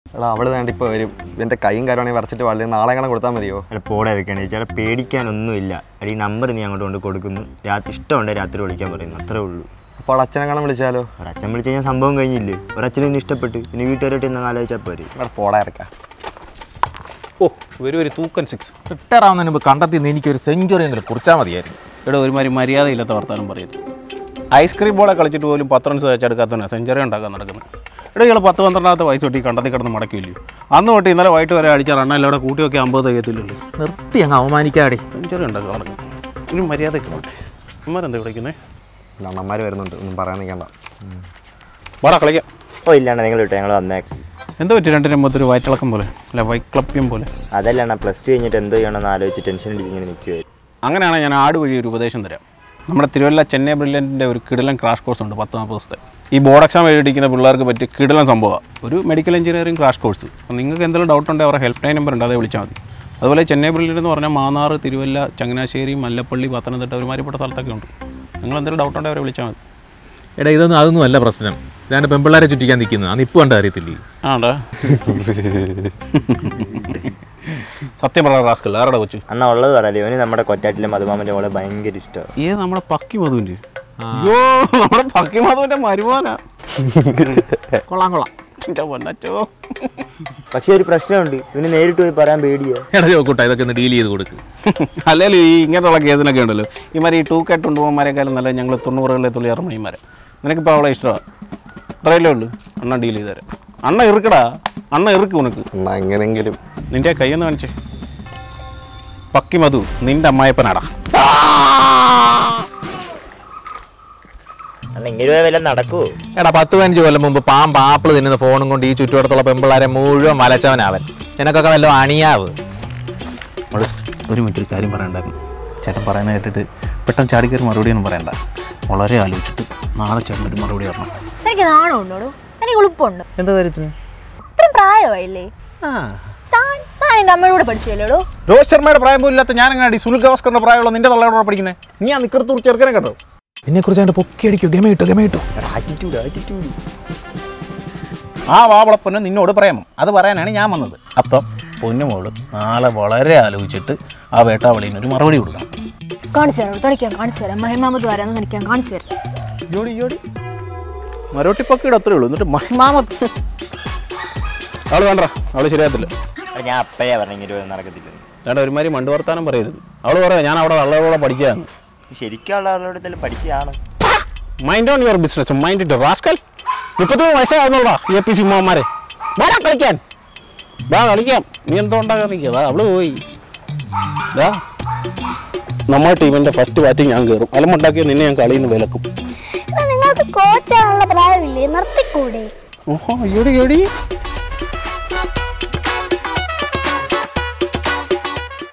എടാ അവള് വേണ്ട ഇപ്പോൾ വരും എൻ്റെ കൈയും കാര്യമാണെങ്കിൽ വരച്ചിട്ട് വളരെ നാളെ കാണാൻ കൊടുത്താൽ മതിയോ അവിടെ പോടെ ഇറക്കണേ ചേട്ടാ പേടിക്കാനൊന്നുമില്ല അടി നമ്പർ നീ അങ്ങോട്ട് കൊണ്ട് കൊടുക്കുന്നു രാത്രി ഇഷ്ടമുണ്ട് രാത്രി വിളിക്കാൻ പറയുന്നു അത്രേ ഉള്ളൂ അപ്പോൾ അവൾ അച്ഛനെ കാണാൻ വിളിച്ചാലോ ഒരച്ഛൻ വിളിച്ച് കഴിഞ്ഞാൽ സംഭവം കഴിഞ്ഞില്ലേ ഒരച്ഛനെ ഇനി ഇഷ്ടപ്പെട്ട് ഇനി വീട്ടുകാരായിട്ട് ഇന്ന് ആലോചിച്ചാൽ പോരെ ഇവിടെ പോടാ ഇറക്കാം ഓ ഒരു ഒരു തൂക്കൻ സിക്സ് റിട്ടയർ ആവുന്നതിന് മുമ്പ് കണ്ടെത്തി എനിക്കൊരു സെഞ്ചുറി എങ്കിലും കുറിച്ചാൽ മതിയായിരുന്നു ഇവിടെ ഒരുമാതിരി മര്യാദയില്ലാത്ത വർത്താനം പറയുന്നത് ഐസ്ക്രീം ബോളെ കളിച്ചിട്ട് പോലും പത്ത് റൺസ് വെച്ചെടുക്കാത്തവനാ സെഞ്ചുറി ഉണ്ടാക്കാൻ നടക്കുന്നത് ഇവിടെ ഇയാൾ പത്ത് പന്ത്രണ്ടാമത്തെ വയസ്സ് തൊട്ട് ഈ കണ്ടത്തിൽ കിടന്ന് മടക്കില്ലയോ അന്ന് തൊട്ട് ഇന്നലെ വൈകിട്ട് വരെ അടിച്ച റണ്ണ ഇവിടെ കൂട്ടി ഒക്കെ അമ്പത് തികയത്തില്ലല്ലോ നിർത്തി അങ്ങ് അവമാനിക്കാടി സെഞ്ചുറി ഉണ്ടാക്കാൻ നടക്കുന്നത് ഒരു മര്യാദയ്ക്ക് നോട്ടെ അമ്മമാരെന്താ വിളിക്കുന്നത് അണ്ണന്മാർ വരുന്നുണ്ട് ഒന്നും പറയാൻ നിൽക്കണ്ട വാടാ കളിക്കാം ഓ ഇല്ലാണ്ട് നിങ്ങൾ വിട്ടോ ഞങ്ങൾ വന്നേക്കാം എന്താ പറ്റി രണ്ടിനും മൊത്തം ഒരു വയറ്റിളക്കം പോലെ അല്ല വൈക്ലപ്യം പോലെ അതല്ല പ്ലസ് ടു കഴിഞ്ഞിട്ട് എന്തോ ചെയ്യണമെന്ന് ആലോചിച്ച് ടെൻഷൻ ഇങ്ങനെ നിൽക്കുമായിരുന്നു അങ്ങനെയാണെങ്കിൽ ഞാൻ ആട് വഴി ഒരു ഉപദേശം തരാം നമ്മുടെ തിരുവല്ല ചെന്നൈ ബ്രില്യൻറ്റിൻ്റെ ഒരു കിടിലൻ ക്രാഷ് കോഴ്സ് ഉണ്ട് പത്ത് നാൽപ്പത് ദിവസത്തെ ഈ ബോർഡ് എക്സാം എഴുതിക്കുന്ന പിള്ളേർക്ക് പറ്റിയ കിടിലൻ സംഭവമാണ് ഒരു മെഡിക്കൽ എഞ്ചിനീയറിംഗ് ക്രാഷ് കോഴ്സ് അപ്പോൾ നിങ്ങൾക്ക് എന്തെങ്കിലും ഡൗട്ട് ഉണ്ടെങ്കിൽ അവരുടെ ഹെൽപ്പ് ലൈൻ നമ്പർ ഉണ്ട് അതേ വിളിച്ചാൽ മതി അതുപോലെ ചെന്നൈ ബ്രില്യൻ്റ് എന്ന് പറഞ്ഞാൽ മാന്നാർ തിരുവല്ല ചങ്ങനാശ്ശേരി മല്ലപ്പള്ളി പത്തനംതിട്ട ഒരുമാതിരിപ്പെട്ട സ്ഥലത്തൊക്കെ ഉണ്ട് നിങ്ങൾ എന്തെങ്കിലും ഡൗട്ട് ഉണ്ടെങ്കിൽ അവരെ വിളിച്ചാൽ മതി എടാ ഇതൊന്നും അതൊന്നും അല്ല പ്രശ്നം ഇതാണ്ട് പെമ്പിള്ളാരെ ചുറ്റിക്കാൻ നിൽക്കുന്നത് അന്ന് ഇപ്പോൾ കണ്ട അറിയത്തില്ലേ ആണ്ടാ സത്യം പറയാം റാസ്കൽ ആരുടെ കൊച്ചു അന്നാ ഉള്ളത് പറയല്ലേ ഇവന് നമ്മുടെ കൊറ്റാറ്റിലെ മധുമാമൻ്റെ മോളെ ഭയങ്കര ഇഷ്ടമാണ് ഏത് നമ്മുടെ പക്കി മധുവിൻ്റെ അയ്യോ നമ്മുടെ പക്കി മധുവിൻ്റെ മരുമോനാ കൊള്ളാം കൊള്ളാം എൻ്റെ പൊന്നച്ചോ പക്ഷേ ഒരു പ്രശ്നമുണ്ട് ഇവന് നേരിട്ട് പോയി പറയാൻ പേടിയാ എടാ ചോക്കൂട്ട ഇതൊക്കെ ഒന്ന് ഡീൽ ചെയ്ത് കൊടുക്ക് അല്ലെങ്കിൽ ഈ ഇങ്ങനത്തുള്ള കേസിനൊക്കെ ഉണ്ടല്ലോ ഇമാർ ഈ ടൂ കെട്ട് ഉണ്ടുപോകുമാരെക്കാളും നല്ല ഞങ്ങൾ തൊണ്ണൂറുകളിലെ തുള്ളിയാറ് മണിമാരെ നിനക്കിപ്പോൾ അവളെ ഇഷ്ടമാണ് അത്രയല്ലേ ഉള്ളൂ അണ്ണ ഡീൽ ചെയ്ത് തരാം അണ്ണ ഇറുക്കടാ അണ്ണ ഇറുക്ക് ഉനക്ക് എന്നാ എങ്ങനെങ്കിലും നിന്റെ കയ്യൊന്ന് കാണിച്ചേ പക്കി മധു നിന്റെ അമ്മായപ്പനാടാ അന്ന് ഇങ്ങനെ വല്ലതും നടക്കുവോ എടാ പത്ത് പതിനഞ്ച് കൊല്ലം മുമ്പ് പാമ്പ് ആപ്പിൾ തിന്നുന്ന ഫോണും കൊണ്ട് ഈ ചുറ്റുവട്ടത്തുള്ള പെമ്പിള്ളാരെ മുഴുവൻ വലച്ചവനവൻ നിനക്കൊക്കെ വല്ല അണിയാവ് അവള് ഒരു മിനിറ്റ് ഒരു കാര്യം പറയണ്ടായിരുന്നു ചേട്ടൻ പറയുന്നത് കേട്ടിട്ട് പെട്ടെന്ന് ചാടിക്കയറി മറുപടിയൊന്നും പറയണ്ട വളരെ ആലോചിച്ചിട്ട് നാളെ ചേട്ടൻ ഒരു മറുപടി പറഞ്ഞു എനിക്ക് നാണം ഉണ്ടോടോ എനിക്ക് ഉളുപ്പുണ്ട് എന്താ കാര്യത്തിന് ഇത്രയും പ്രായമായില്ലേ താൻ താൻ എൻ്റെ അമ്മയുടെ കൂടെ പഠിച്ചല്ലേടോ രോഹിത് ശർമ്മയുടെ പ്രായം പോലും ഇല്ലാത്ത ഞാൻ എങ്ങനെ സുനിൽ ഗവാസ്കറിന്റെ പ്രായമുള്ള നിന്റെ തള്ളയോടെ പഠിക്കുന്നത് നീ ആ നിക്കറത്തൂർ ചെറുക്കനെ കേട്ടോ നിന്നെ കുറിച്ച് പൊക്കി അടിക്കോ ഗമയിട്ടോ ഗമയിട്ടോ ആറ്റിറ്റ്യൂഡ് ആറ്റിറ്റ്യൂഡ് ആ വാവളപ്പന് നിന്നോട് പ്രേമം അത് പറയാനാണ് ഞാൻ വന്നത് അപ്പം പൊന്നുമോള് നാളെ വളരെ ആലോചിച്ചിട്ട് ആ വേട്ടാവളിന് ഒരു മറുപടി കൊടുക്കണം കാണിച്ചു തരാം തനിക്കാൻ കാണിച്ചു തരാം മഹിമാമത് വരാന്ന് തനിക്കാൻ കാണിച്ചു തരാം ജോഡി ജോഡി മരോട്ടിപ്പക്കയുടെ അത്രേ ഉള്ളൂ എന്നിട്ട് മഹിമാമത് അവള് വേണ്ട അവള് ശരിയാകത്തില്ല ഞാൻ അപ്പഴേ പറഞ്ഞു ഇങ്ങനെ വല്ലതും നടക്കത്തില്ല ചേട്ടാ ഒരുമാതിരി മണ്ടു വർത്താനം പറയരുത് അവള് പറയാം ഞാൻ അവിടെ വള്ളകളോടെ പഠിക്കുകയാണ് ശരിക്കുള്ള ആളോട് തന്നെ പഠിച്ചതാണ് mind on your business mind ഇട്ട് റാസ്കൽ മുപ്പത്തൊന്ന് വയസ്സാകുന്നുള്ളടാ എ പി സി ഉമ്മമാരെ വാടാ കളിക്കാൻ വാ കളിക്കാം നീ എന്തോ ഉണ്ടാകാൻ നിൽക്കുക അവള് പോയി ദാ നമ്മുടെ ടീമിന്റെ ഫസ്റ്റ് ബാറ്റിംഗ് ഞാൻ കയറും അലമുണ്ടാക്കിയ നിന്നെ ഞാൻ കളിയിൽ നിന്ന് വിലക്കും നിങ്ങൾക്ക് കോച്ചാണുള്ള പ്രായമില്ലേ നിർത്തിക്കൂടെ ഓഹോ അയ്യോടി എടി